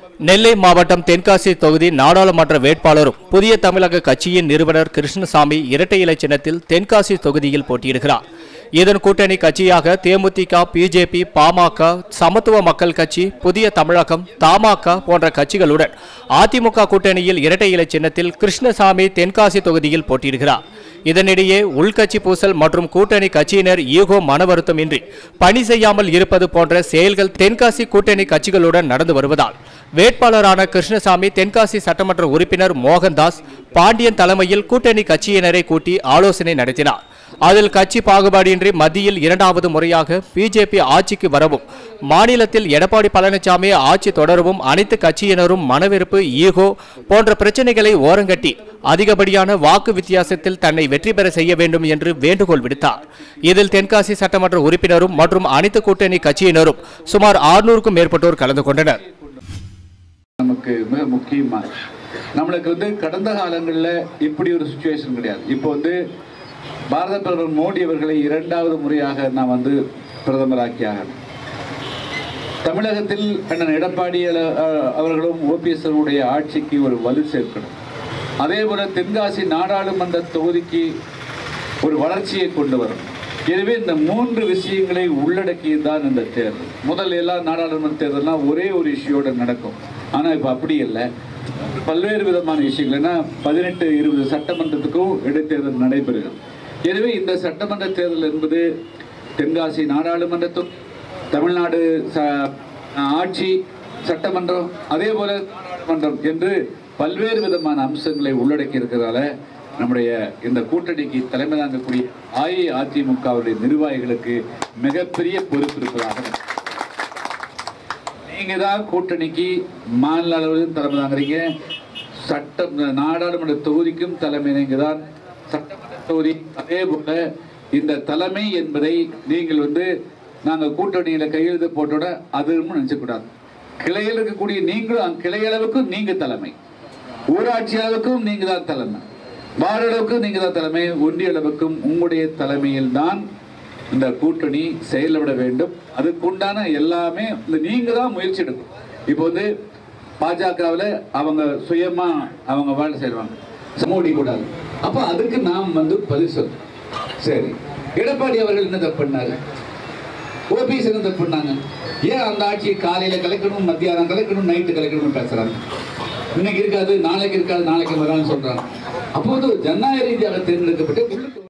நெல்லை மாவட்டம் தென்காசி தொகுதி நாடாளுமன்ற வேட்பாளரும் புதிய தமிழக கட்சியின் நிறுவனர் கிருஷ்ணசாமி இரட்டை இலை சின்னத்தில் தென்காசி தொகுதியில் போட்டியிடுகிறார் இதன் கூட்டணி கட்சியாக தேமுதிக பிஜேபி பாமக சமத்துவ மக்கள் கட்சி புதிய தமிழகம் தமாக போன்ற கட்சிகளுடன் அதிமுக கூட்டணியில் இரட்டை இலை சின்னத்தில் கிருஷ்ணசாமி தென்காசி தொகுதியில் போட்டியிடுகிறார் இதனிடையே உள்கட்சி பூசல் மற்றும் கூட்டணி கட்சியினர் ஈகோ மனவருத்தமின்றி பணி செய்யாமல் இருப்பது போன்ற செயல்கள் தென்காசி கூட்டணி கட்சிகளுடன் நடந்து வருவதால் வேட்பாளரான கிருஷ்ணசாமி தென்காசி சட்டமன்ற உறுப்பினர் மோகன்தாஸ் பாண்டியன் தலைமையில் கூட்டணி கட்சியினரை கூட்டி ஆலோசனை நடத்தினார் அதில் கட்சி பாகுபாடின்றி மத்தியில் இரண்டாவது முறையாக பிஜேபி ஆட்சிக்கு வரவும் மாநிலத்தில் எடப்பாடி பழனிசாமி ஆட்சி தொடரவும் அனைத்து கட்சியினரும் மனவெறுப்பு ஈகோ போன்ற பிரச்சனைகளை ஓரங்கட்டி அதிகப்படியான வாக்கு வித்தியாசத்தில் தன்னை வெற்றி பெற செய்ய வேண்டும் என்று வேண்டுகோள் விடுத்தார் இதில் தென்காசி சட்டமன்ற உறுப்பினரும் மற்றும் அனைத்து கூட்டணி கட்சியினரும் சுமார் ஆறுநூறுக்கும் மேற்பட்டோர் கலந்து கொண்டனர் நமக்கு மிக முக்கியமா நம்மளுக்கு வந்து கடந்த காலங்களில் இப்படி ஒரு சுச்சுவேஷன் கிடையாது இப்போ வந்து பாரத பிரதமர் மோடி அவர்களை இரண்டாவது முறையாக நாம் வந்து பிரதமராக்கியாகணும் தமிழகத்தில் அண்ணன் எடப்பாடி அல- அஹ் அவர்களும் ஓபிஎஸ் அவருடைய ஆட்சிக்கு ஒரு வலு சேர்க்கணும் அதே போல தென்காசி நாடாளுமன்ற தொகுதிக்கு ஒரு வளர்ச்சியை கொண்டு வரணும் எனவே இந்த மூன்று விஷயங்களை உள்ளடக்கியதுதான் இந்த தேர்தல் முதல்ல எல்லாம் நாடாளுமன்ற தேர்தல்லாம் ஒரே ஒரு இஷ்யூயோட நடக்கும் ஆனால் இப்போ அப்படி இல்லை பல்வேறு விதமான விஷயங்கள் ஏன்னா பதினெட்டு இருபது சட்டமன்றத்துக்கும் இடைத்தேர்தல் நடைபெறுகிறது எனவே இந்த சட்டமன்ற தேர்தல் என்பது தென்காசி நாடாளுமன்ற தொ- தமிழ்நாடு ச- ஆட்சி சட்டமன்றம் அதே போல நாடாளுமன்றம் என்று பல்வேறு விதமான அம்சங்களை உள்ளடக்கி இருக்கிறதால நம்முடைய இந்த கூட்டணிக்கு தலைமை தாங்கக்கூடிய அஇஅதிமுகவுடைய நிர்வாகிகளுக்கு மிகப்பெரிய பொறுப்பு இருப்பதாக நீங்க தான் கூட்டணிக்கு மாநில அளவிலும் தலைமை தாங்குறீங்க சட்டம் நாடாளுமன்ற தொகுதிக்கும் தலைமை நீங்க தான் சட்டமன்ற தொகுதி அதே போல இந்த தலைமை என்பதை நீங்கள் வந்து நாங்க கூட்டணியில கையெழுத்து போட்டோட அதுன்னு நினைச்சக்கூடாது கிளையில் இருக்கக்கூடிய நீங்களும் அந்த கிளை அளவுக்கும் நீங்க தலைமை ஊராட்சி அளவுக்கும் நீங்க தான் தலைமை வார்டு அளவுக்கும் நீங்க தான் தலைமை ஒன்றிய அளவுக்கும் உங்களுடைய தலைமையில் தான் இந்த கூட்டணி செயல்பட வேண்டும் அதுக்குண்டான எல்லாமே இந்த நீங்க தான் முயற்சி எடுக்கணும் இப்போ வந்து பாஜகவில் அவங்க சுயமா அவங்க வேலை செய்வாங்க சமூடி கூடாது அப்ப அதுக்கு நாம் வந்து பதில் சொல்லணும் சரி எடப்பாடி அவர்கள் என்ன தப்பு பண்ணாரு ஓபிஎஸ் என்ன தப்பு பண்ணாங்க ஏன் அந்த ஆட்சியை காலையில கலைக்கணும் மத்தியானம் கலைக்கணும் நைட்டு கலைக்கணும்னு பேசுறாங்க இன்னைக்கு இருக்காது நாளைக்கு இருக்காது நாளைக்கு வரான்னு சொல்றாங்க அப்போது ஜனநாயக ரீதியாக தேர்ந்தெடுக்கப்பட்டு உள்ளுக்கு